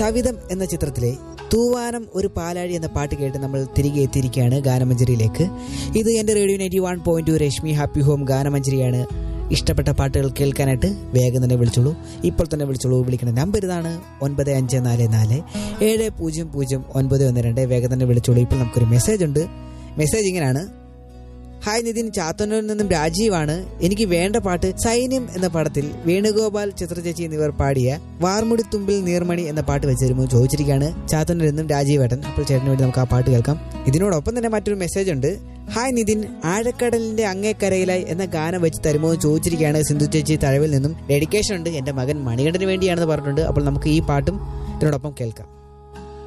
സവിതം എന്ന ചിത്രത്തിലെ തൂവാനം ഒരു പാലാഴി എന്ന പാട്ട് കേട്ട് നമ്മൾ തിരികെ എത്തിയിരിക്കുകയാണ് ഗാനമഞ്ജരിയിലേക്ക് ഇത് എൻ്റെ radio ninety one point two Rashmi happy home ഗാനമഞ്ജരിയാണ് ഇഷ്ടപ്പെട്ട പാട്ടുകൾ കേൾക്കാനായിട്ട് വേഗം തന്നെ വിളിച്ചോളൂ ഇപ്പോൾ തന്നെ വിളിച്ചോളൂ വിളിക്കുന്ന നമ്പർ ഇതാണ് ഒൻപത് അഞ്ച് നാല് നാല് ഏഴ് പൂജ്യം പൂജ്യം ഒൻപത് ഒന്ന് രണ്ട് വേഗം തന്നെ വിളിച്ചോളൂ ഇപ്പോൾ നമുക്കൊരു മെസ്സേജ് ഉണ്ട് മെസ്സേജ് ഇങ്ങനെയാണ് ഹായ് നിതിൻ ചാത്തന്നൂരിൽ നിന്നും രാജീവാണ് എനിക്ക് വേണ്ട പാട്ട് സൈന്യം എന്ന പടത്തിൽ വേണുഗോപാൽ ചിത്രചേച്ചി എന്നിവർ പാടിയ വാർമുടിത്തുമ്പിൽ നീർമണി എന്ന പാട്ട് വെച്ചിരുന്നു ചോദിച്ചിരിക്കുകയാണ് ചാത്തന്നൂരിൽ നിന്നും രാജീവേട്ടൻ അപ്പോൾ ചേട്ടന് വേണ്ടി നമുക്ക് ആ പാട്ട് കേൾക്കാം ഇതിനോടൊപ്പം തന്നെ മറ്റൊരു മെസ്സേജ് ഉണ്ട് ഹായ് നിതിൻ ആഴക്കടലിന്റെ അങ്ങേക്കരയിലായി എന്ന ഗാനം വെച്ച് തരുമോ എന്ന് ചോദിച്ചിരിക്കുകയാണ് സിന്ധു ചേച്ചി തഴവിൽ നിന്നും ഡെഡിക്കേഷൻ ഉണ്ട് എന്റെ മകൻ മണികണ്ഠന് വേണ്ടിയാണെന്ന് പറഞ്ഞിട്ടുണ്ട് അപ്പോൾ നമുക്ക് ഈ പാട്ടും ഇതിനോടൊപ്പം കേൾക്കാം